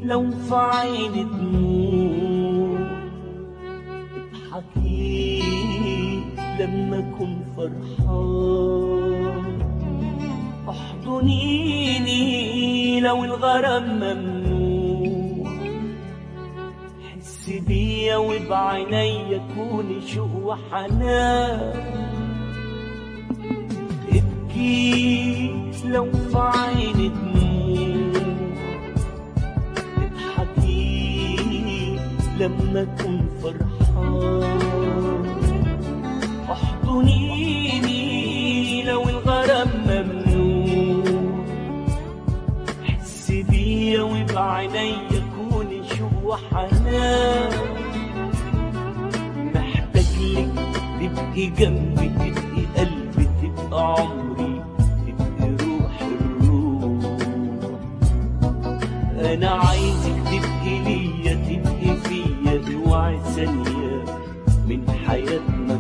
لو في عيني دموع اضحكي لما اكون فرحان احضنيني لو الغرام ممنوع حس بيا وبعينيا كوني شوق وحنان ابكي لو في عيني دموع اضحكي لما اكون فرحان احضنيني لو الغرام ممنوع حس بيا وبعينيا كوني شوق وحنان محتاج لك تبقي جنبي تبقي قلبي تبقى عمري تبقي روح الروح انا عايزك تبقي ليا تبقي فيا اوعي ثانيه من حياتنا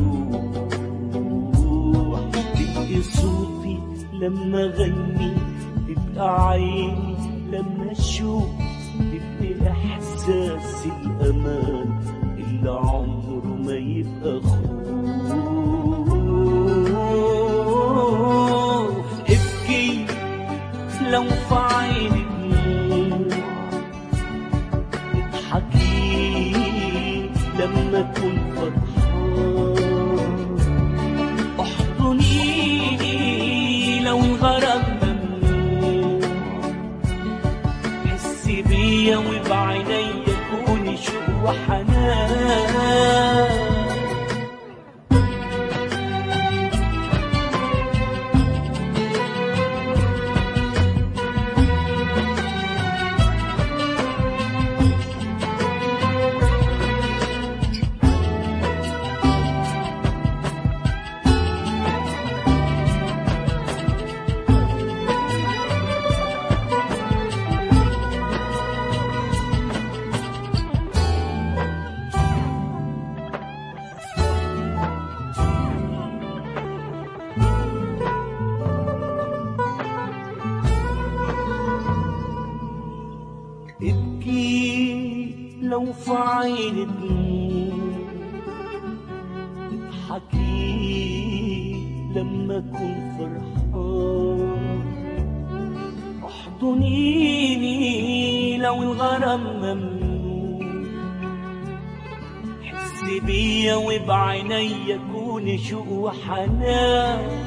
تروح تبقي صوتي لما اغني تبقى عيني لما اشوف تبقي احساس الامان اللي عمره ما يبقى خوف ابكي لو في عيني دموع اضحكي لما اكون فرحان احضنيني لو الغرام ممنوع حسي بيا وبعينيا كوني شوق وحنان ابكي لو في عيني دموع اضحكي لما اكون فرحان احضنيني لو الغرام ممنوع حسي بيا وبعينيا كوني شوق وحنان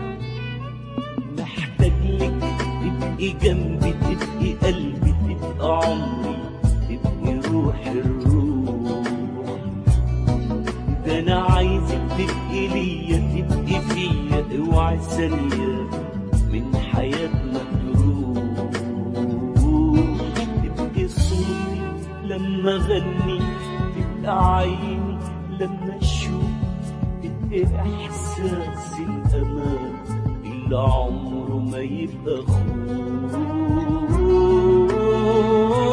محتاج لك تبقي جنبي تبقي قلبي تبقى عمري تبقي روح الروح ده انا عايزك تبقي ليا تبقي فيا اوعي ثانية من حياتنا تروح تبقي صوتي لما اغني تبقى عيني لما اشوف تبقي احساس الامان اللي عمره ما يبقى خوف